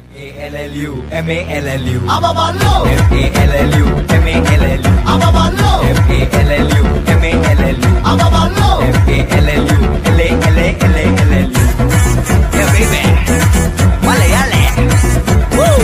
M-A-L-L-U, M-A-L-L-U. Ababallo, M-A-L-L-U, M-A-L-L-U. Ababallo, M-A-L-L-U, M-A-L-L-U. Ababallo. M-A-L-L-U, L-A-L-A-L-A-L-L-U. Yeah, baby. Malayale. Woo!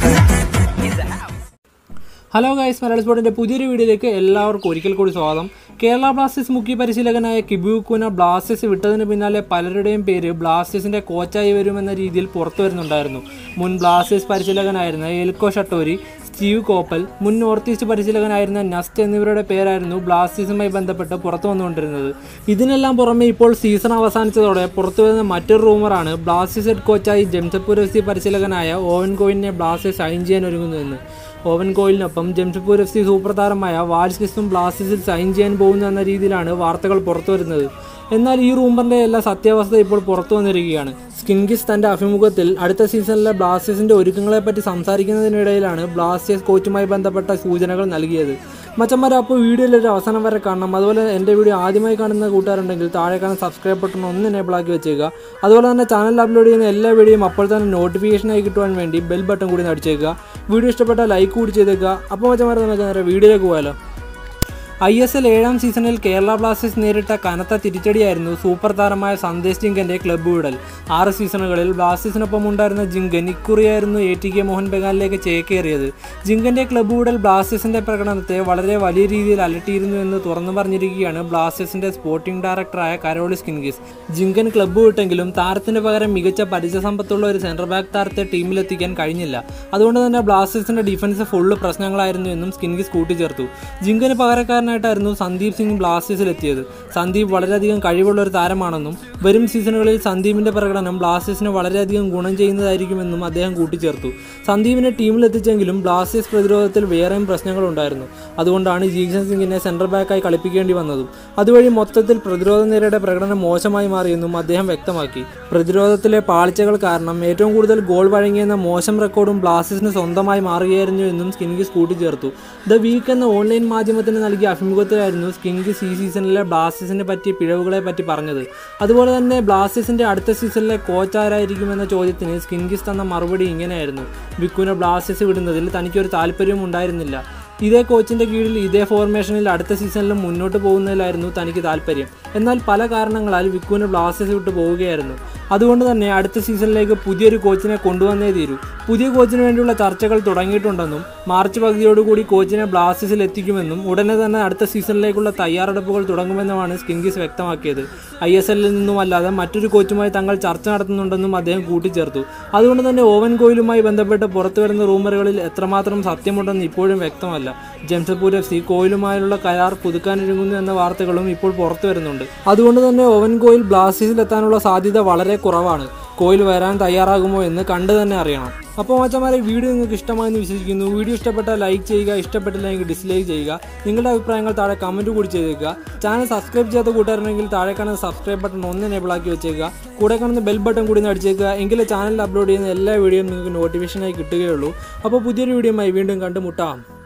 In the house. Hello guys മലയാള സ്പോർട്ടിൻ്റെ പുതിയൊരു വീഡിയോയിലേക്ക് എല്ലാവർക്കും ഒരിക്കൽ കൂടി സ്വാഗതം കേരള ബ്ലാസ്റ്റേഴ്സ് മുഖ്യ പരിശീലകനായ കിബുക്കുന ബ്ലാസ്റ്റേഴ്സ് വിട്ടതിന് പിന്നാലെ പലരുടെയും പേര് ബ്ലാസ്റ്റേഴ്സിൻ്റെ കോച്ചായി വരുമെന്ന രീതിയിൽ പുറത്തു വരുന്നുണ്ടായിരുന്നു മുൻ ബ്ലാസ്റ്റേഴ്സ് പരിശീലകനായിരുന്ന എൽക്കോ ഷട്ടോരി സ്റ്റീവ് കോപ്പൽ മുൻ നോർത്ത് ഈസ്റ്റ് പരിശീലകനായിരുന്ന നസ്റ്റ് എന്നിവരുടെ പേരായിരുന്നു ബ്ലാസ്റ്റേഴ്സുമായി ബന്ധപ്പെട്ട് പുറത്തു വന്നുകൊണ്ടിരുന്നത് ഇതിനെല്ലാം പുറമെ ഇപ്പോൾ സീസൺ അവസാനിച്ചതോടെ പുറത്തു വരുന്ന മറ്റൊരു റൂമറാണ് ബ്ലാസ്റ്റേഴ്സ് ഹെഡ് കോച്ചായി ജംഷഡ്പൂർ എഫ് സി പരിശീലകനായ ഓവൻ കോയിനെ ബ്ലാസ്റ്റേഴ്സ് സൈൻ ചെയ്യാൻ ഒരുങ്ങുന്നുവെന്ന് ഓവൻ കോയിലിനൊപ്പം ജംഷഡ്പൂർ എഫ് സി സൂപ്പർ താരമായ വാൽസ്കിസും ബ്ലാസ്റ്റേഴ്സിൽ സൈൻ ചെയ്യാൻ പോകുന്നു എന്ന രീതിയിലാണ് വാർത്തകൾ പുറത്തു വരുന്നത് എന്നാൽ ഈ റൂമറിന്റെ എല്ലാ സത്യാവസ്ഥ ഇപ്പോൾ പുറത്തു വന്നിരിക്കുകയാണ് സ്കിൻകിസ് തന്റെ അഭിമുഖത്തിൽ അടുത്ത സീസണിലെ ബ്ലാസ്റ്റേഴ്സിന്റെ ഒരുക്കങ്ങളെപ്പറ്റി സംസാരിക്കുന്നതിനിടയിലാണ് ബ്ലാസ്റ്റേഴ്സ് കോച്ചുമായി ബന്ധപ്പെട്ട സൂചനകൾ നൽകിയത് മച്ചന്മാരെ അപ്പോൾ വീഡിയോയിൽ ഒരു അവസാനം വരെ കാണണം അതുപോലെ എൻ്റെ വീഡിയോ ആദ്യമായി കാണുന്ന കൂട്ടുകാരുണ്ടെങ്കിൽ താഴെ കാണുന്ന സബ്സ്ക്രൈബ് ബട്ടൺ ഒന്ന് എനേബിൾ ആക്കി വെച്ചേക്കുക അതുപോലെ തന്നെ ചാനൽ അപ്ലോഡ് ചെയ്യുന്ന എല്ലാ വീഡിയോയും അപ്പോൾ തന്നെ നോട്ടിഫിക്കേഷനായി കിട്ടുവാൻ വേണ്ടി ബെൽ ബട്ടൺ കൂടി നടിച്ചേക്കുക വീഡിയോ ഇഷ്ടപ്പെട്ടാൽ ലൈക്ക് കൂടി ചെയ്തേക്കുക അപ്പോൾ മച്ചന്മാരെ നമുക്ക് നേരെ വീഡിയോയിലേക്ക് പോയാലോ ഐ എസ് എൽ ഏഴാം സീസണിൽ കേരള ബ്ലാസ്റ്റേഴ്സ് നേരിട്ട കനത്ത തിരിച്ചടിയായിരുന്നു സൂപ്പർ താരമായ സന്ദേശ് ജിങ്കന്റെ ക്ലബ്ബ് വിടൽ ആറ് സീസണുകളിൽ ബ്ലാസ്റ്റേഴ്സിനൊപ്പം ഉണ്ടായിരുന്ന ജിങ്കൻ ഇക്കുറിയായിരുന്നു എ ടി കെ മോഹൻ ബഗാനിലേക്ക് ചേക്കേറിയത് ജിങ്കന്റെ ക്ലബ്ബ് വിടൽ ബ്ലാസ്റ്റേഴ്സിന്റെ പ്രകടനത്തെ വളരെ വലിയ രീതിയിൽ അലട്ടിയിരുന്നു എന്ന് തുറന്നു പറഞ്ഞിരിക്കുകയാണ് ബ്ലാസ്റ്റേഴ്സിന്റെ സ്പോർട്ടിംഗ് ഡയറക്ടറായ കരോളിസ് കിൻഗിസ് ജിങ്കൻ ക്ലബ്ബ് വിട്ടെങ്കിലും താരത്തിന് പകരം മികച്ച പരിചയസമ്പത്തുള്ള ഒരു സെൻട്രൽ ബാക്ക് താരത്തെ ടീമിലെത്തിക്കാൻ കഴിഞ്ഞില്ല അതുകൊണ്ട് തന്നെ ബ്ലാസ്റ്റേഴ്സിന്റെ ഡിഫൻസ് ഫുള്ള് പ്രശ്നങ്ങളായിരുന്നു എന്നും സ്കിൻഗിസ് കൂട്ടിച്ചേർത്തു ജിങ്കന് പകരക്കാരനായിട്ടായിരുന്നു സന്ദീപ് സിംഗ് ബ്ലാസ്റ്റേഴ്സിൽ എത്തിയത് സന്ദീപ് വളരെയധികം കഴിവുള്ള ഒരു താരമാണെന്നും വരും സീസണുകളിൽ സന്ദീപിന്റെ പ്രകടനം ബ്ലാസ്റ്റേഴ്സിന് വളരെയധികം ഗുണം ചെയ്യുന്നതായിരിക്കുമെന്നും അദ്ദേഹം കൂട്ടിച്ചേർത്തു സന്ദീപിനെ ടീമിലെത്തിച്ചെങ്കിലും ബ്ലാസ്റ്റേഴ്സ് പ്രതിരോധത്തിൽ വേറെയും പ്രശ്നങ്ങളുണ്ടായിരുന്നു അതുകൊണ്ടാണ് ജീക്സൺ സിംഗിനെ സെൻട്രൽ ബാക്കായി കളിപ്പിക്കേണ്ടി വന്നതും അതുവഴി മൊത്തത്തിൽ പ്രതിരോധ നിരയുടെ പ്രകടനം മോശമായി മാറിയെന്നും അദ്ദേഹം വ്യക്തമാക്കി പ്രതിരോധത്തിലെ പാളിച്ചകൾ കാരണം ഏറ്റവും കൂടുതൽ ഗോൾ വഴങ്ങിയെന്ന മോശം റെക്കോർഡും ബ്ലാസ്റ്റേഴ്സിന് സ്വന്തമായി മാറുകയായിരുന്നു എന്നും സ്കിൻഗിസ് കൂട്ടിച്ചേർത്തു ദ വീക്ക് എന്ന ഓൺലൈൻ മാധ്യമത്തിന് നൽകിയ അഭിമുഖത്തിലായിരുന്നു സ്കിൻഗിസ് ഈ സീസണിലെ ബ്ലാസ്റ്റേഴ്സിനെ പറ്റി പിഴവുകളെ പറ്റി പറഞ്ഞത് അതുപോലെ തന്നെ ബ്ലാസ്റ്റേഴ്സിന്റെ അടുത്ത സീസണിലെ കോച്ച് ആരായിരിക്കുമെന്ന ചോദ്യത്തിന് സ്കിൻഗിസ് തന്ന മറുപടി ഇങ്ങനെയായിരുന്നു വിക്കുനെ ബ്ലാസ്റ്റേഴ്സ് വിടുന്നതിൽ തനിക്കൊരു താല്പര്യവും ഉണ്ടായിരുന്നില്ല ഇതേ കോച്ചിന്റെ കീഴിൽ ഇതേ ഫോർമേഷനിൽ അടുത്ത സീസണിലും മുന്നോട്ട് പോകുന്നതിലായിരുന്നു തനിക്ക് താല്പര്യം എന്നാൽ പല കാരണങ്ങളാൽ വിക്കുവിന് ബ്ലാസ്റ്റേഴ്സ് വിട്ട് പോവുകയായിരുന്നു അതുകൊണ്ട് തന്നെ അടുത്ത സീസണിലേക്ക് പുതിയൊരു കോച്ചിനെ കൊണ്ടുവന്നേ തീരൂ പുതിയ കോച്ചിന് വേണ്ടിയുള്ള ചർച്ചകൾ തുടങ്ങിയിട്ടുണ്ടെന്നും മാർച്ച് പകുതിയോടുകൂടി കോച്ചിനെ ബ്ലാസ്റ്റേഴ്സിൽ എത്തിക്കുമെന്നും ഉടനെ തന്നെ അടുത്ത സീസണിലേക്കുള്ള തയ്യാറെടുപ്പുകൾ തുടങ്ങുമെന്നുമാണ് സ്കിൻഗിസ് വ്യക്തമാക്കിയത് ഐ എസ് എല്ലിൽ നിന്നുമല്ലാതെ മറ്റൊരു കോച്ചുമായി തങ്ങൾ ചർച്ച നടത്തുന്നുണ്ടെന്നും അദ്ദേഹം കൂട്ടിച്ചേർത്തു അതുകൊണ്ട് തന്നെ ഓവൻ കോയിലുമായി ബന്ധപ്പെട്ട് പുറത്തു വരുന്ന റൂമറുകളിൽ എത്രമാത്രം സത്യമുണ്ടെന്ന് ഇപ്പോഴും വ്യക്തമല്ല ജംഷഡ്പൂർ എഫ് സി കോയിലുമായുള്ള കരാർ പുതുക്കാനൊരുങ്ങുന്നു എന്ന വാർത്തകളും ഇപ്പോൾ പുറത്തു വരുന്നുണ്ട് അതുകൊണ്ട് തന്നെ ഓവൻ കോയിൽ ബ്ലാസ്റ്റേഴ്സിൽ എത്താനുള്ള സാധ്യത വളരെ കുറവാണ് കോയിൽ വരാൻ തയ്യാറാകുമോ എന്ന് കണ്ടു തന്നെ അറിയണം അപ്പോൾ മച്ചന്മാരെ വീഡിയോ നിങ്ങൾക്ക് ഇഷ്ടമായെന്ന് വിശ്വസിക്കുന്നു വീഡിയോ ഇഷ്ടപ്പെട്ടാൽ ലൈക്ക് ചെയ്യുക ഇഷ്ടപ്പെട്ടില്ലെങ്കിൽ ഡിസ്ലൈക്ക് ചെയ്യുക നിങ്ങളുടെ അഭിപ്രായങ്ങൾ താഴെ കമൻറ്റ് കൂടി ചെയ്തേക്കുക ചാനൽ സബ്സ്ക്രൈബ് ചെയ്യാത്ത കൂട്ടുകാരുണ്ടെങ്കിൽ താഴെ കാണുന്ന സബ്സ്ക്രൈബ് ബട്ടൺ ഒന്ന് എനേബിൾ ആക്കി വെച്ചേക്കുക കൂടെ കാണുന്ന ബെൽ ബട്ടൺ കൂടി ഒന്ന് അടിച്ചേക്കുക എങ്കിലേ ചാനലിൽ അപ്ലോഡ് ചെയ്യുന്ന എല്ലാ വീഡിയോയും നിങ്ങൾക്ക് നോട്ടിഫിക്കേഷനായി കിട്ടുകയുള്ളൂ അപ്പോൾ പുതിയൊരു വീഡിയോയുമായി വീണ്ടും കണ്ടുമുട്ടാം